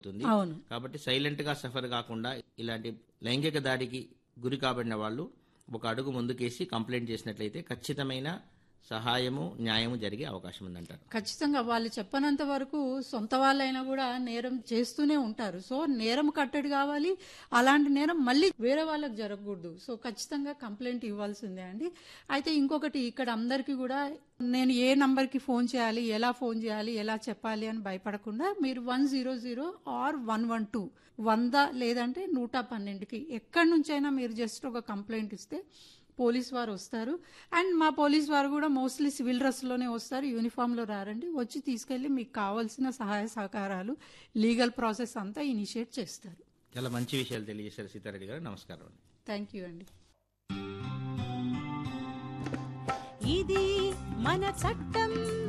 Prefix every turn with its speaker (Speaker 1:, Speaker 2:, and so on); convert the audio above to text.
Speaker 1: అవుతుంది
Speaker 2: అవును
Speaker 1: కాబట్టి సైలెంట్ గా సఫర్ కాకుండా ఇలాంటి లైంగిక దాడికి గురి కాబడిన వాళ్ళు ఒక అడుగు ముందుకేసి కంప్లైంట్ చేసినట్లయితే ఖచ్చితమైన సహాయము న్యాయము జరిగే అవకాశం ఉందంటారు
Speaker 2: ఖచ్చితంగా వాళ్ళు చెప్పనంత వరకు సొంత వాళ్ళైనా కూడా నేరం చేస్తూనే ఉంటారు సో నేరం కట్టడి కావాలి అలాంటి నేరం మళ్ళీ వేరే వాళ్ళకి జరగకూడదు సో ఖచ్చితంగా కంప్లైంట్ ఇవ్వాల్సిందే అండి అయితే ఇంకొకటి ఇక్కడ అందరికీ కూడా నేను ఏ నంబర్కి ఫోన్ చేయాలి ఎలా ఫోన్ చేయాలి ఎలా చెప్పాలి అని భయపడకుండా మీరు one zero zero or one one two వంద లేదంటే నూట పన్నెండుకి ఎక్కడి నుంచైనా మీరు జస్ట్ ఒక కంప్లైంట్ ఇస్తే పోలీస్ వారు వస్తారు అండ్ మా పోలీస్ వారు కూడా మోస్ట్లీ సివిల్ డ్రెస్లోనే వస్తారు యూనిఫామ్లో రారండి వచ్చి తీసుకెళ్లి మీకు కావాల్సిన సహాయ సహకారాలు లీగల్ ప్రాసెస్ అంతా ఇనిషియేట్ చేస్తారు
Speaker 1: చాలా మంచి విషయాలు తెలియజేశారు సీతారెడ్డి గారు నమస్కారం అండి
Speaker 2: థ్యాంక్ యూ అండి
Speaker 3: ఇది మన చట్టం